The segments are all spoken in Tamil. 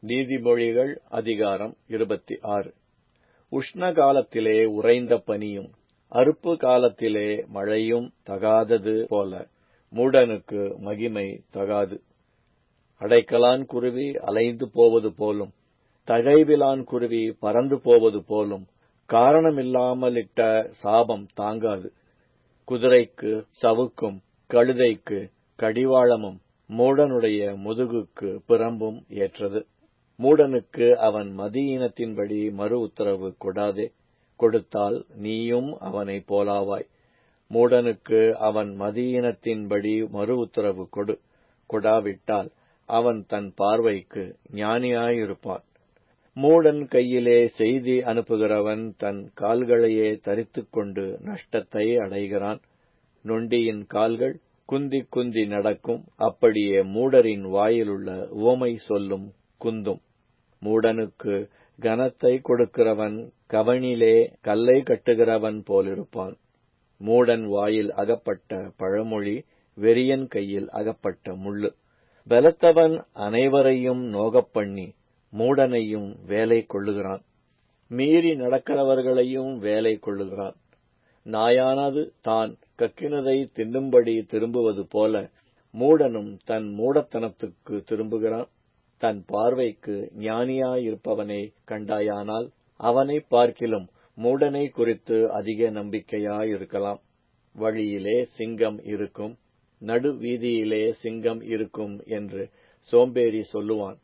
நீதிமொழிகள் அதிகாரம் இருபத்தி ஆறு உஷ்ண காலத்திலே உறைந்த பனியும் அறுப்பு காலத்திலே மழையும் தகாதது போல மூடனுக்கு மகிமை தகாது அடைக்கலான் குருவி அலைந்து போவது போலும் தகைவிலான் குருவி பறந்து போவது போலும் காரணமில்லாமலிட்ட சாபம் தாங்காது குதிரைக்கு சவுக்கும் கழுதைக்கு கடிவாளமும் மூடனுடைய முதுகுக்கு பிரம்பும் ஏற்றது மூடனுக்கு அவன் மதியினத்தின்படி மறு உத்தரவு கொடாதே கொடுத்தால் நீயும் அவனை போலாவாய் மூடனுக்கு அவன் மதியினத்தின்படி மறு உத்தரவு கொடு கொடாவிட்டால் அவன் தன் பார்வைக்கு ஞானியாயிருப்பான் மூடன் கையிலே செய்தி அனுப்புகிறவன் தன் கால்களையே தரித்துக் கொண்டு நஷ்டத்தை அடைகிறான் நொண்டியின் கால்கள் குந்தி குந்தி நடக்கும் அப்படியே மூடரின் வாயிலுள்ள உவமை சொல்லும் குந்தும் மூடனுக்கு கனத்தை கொடுக்கிறவன் கவனிலே கல்லை கட்டுகிறவன் போலிருப்பான் மூடன் வாயில் அகப்பட்ட பழமொழி வெறியன் கையில் அகப்பட்ட முள்ளு பலத்தவன் அனைவரையும் நோகப்பண்ணி மூடனையும் வேலை கொள்ளுகிறான் மீறி நடக்கிறவர்களையும் வேலை கொள்ளுகிறான் நாயானது தான் கக்கினதை தின்னும்படி திரும்புவது போல மூடனும் தன் மூடத்தனத்துக்கு திரும்புகிறான் தன் பார்வைக்கு ஞானியாயிருப்பவனை கண்டாயானால் அவனை பார்க்கிலும் மூடனை குறித்து அதிக நம்பிக்கையாயிருக்கலாம் வழியிலே சிங்கம் இருக்கும் நடு வீதியிலே சிங்கம் இருக்கும் என்று சோம்பேறி சொல்லுவான்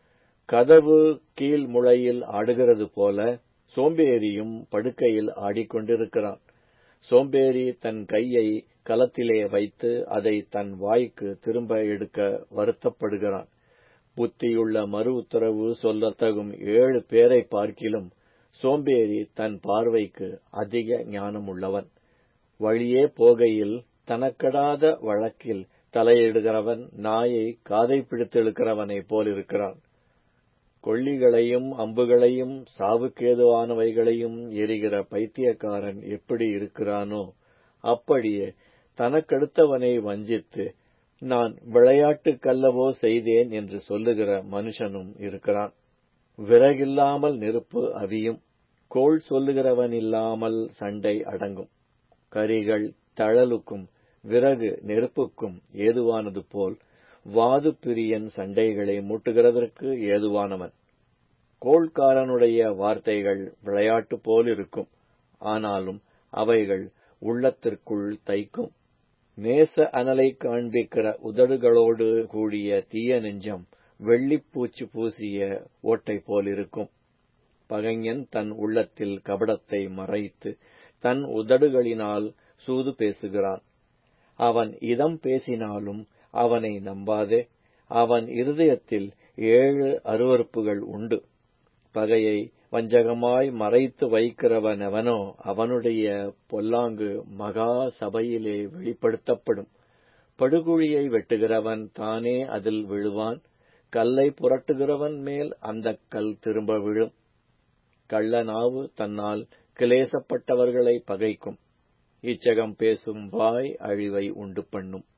கதவு கீழ் முளையில் ஆடுகிறது போல சோம்பேறியும் படுக்கையில் ஆடிக்கொண்டிருக்கிறான் சோம்பேறி தன் கையை கலத்திலே வைத்து அதை தன் வாய்க்கு திரும்ப எடுக்க வருத்தப்படுகிறான் புத்தியுள்ள மறு உத்தரவு சொல்லத்தகும் ஏழு பேரை பார்க்கிலும் சோம்பேறி தன் பார்வைக்கு அதிக ஞானமுள்ளவன் வழியே போகையில் தனக்கடாத வழக்கில் தலையிடுகிறவன் நாயை காதை பிடித்தெழுக்கிறவனைப் போலிருக்கிறான் கொள்ளிகளையும் அம்புகளையும் சாவுக்கேதுவானவைகளையும் எரிகிற பைத்தியக்காரன் எப்படி இருக்கிறானோ அப்படியே தனக்கடுத்தவனை வஞ்சித்து நான் விளையாட்டுக்கல்லவோ செய்தேன் என்று சொல்லுகிற மனுஷனும் இருக்கிறான் விறகில்லாமல் நெருப்பு அவியும் கோள் சொல்லுகிறவன் இல்லாமல் சண்டை அடங்கும் கரிகள் தழலுக்கும் விறகு நெருப்புக்கும் ஏதுவானது போல் வாது பிரியன் சண்டைகளை மூட்டுகிறதற்கு ஏதுவானவன் கோள்காரனுடைய வார்த்தைகள் விளையாட்டு போல் இருக்கும் ஆனாலும் அவைகள் உள்ளத்திற்குள் தைக்கும் நேச அனலை காண்பிக்கிற உதடுகளோடு கூடிய தீய நெஞ்சம் வெள்ளிப்பூச்சி பூசிய ஓட்டை போலிருக்கும் பகைஞன் தன் உள்ளத்தில் கபடத்தை மறைத்து தன் உதடுகளினால் சூது பேசுகிறான் அவன் இதம் பேசினாலும் அவனை நம்பாதே அவன் இருதயத்தில் ஏழு அருவறுப்புகள் உண்டு பகையை வஞ்சகமாய் மறைத்து வைக்கிறவனவனோ அவனுடைய பொல்லாங்கு மகா சபையிலே வெளிப்படுத்தப்படும் படுகுழியை வெட்டுகிறவன் தானே அதில் விழுவான் கல்லை புரட்டுகிறவன் மேல் அந்த கல் திரும்ப விழும் கள்ள நாவு தன்னால் கிளேசப்பட்டவர்களை பகைக்கும் இச்சகம் பேசும் வாய் அழிவை உண்டு பண்ணும்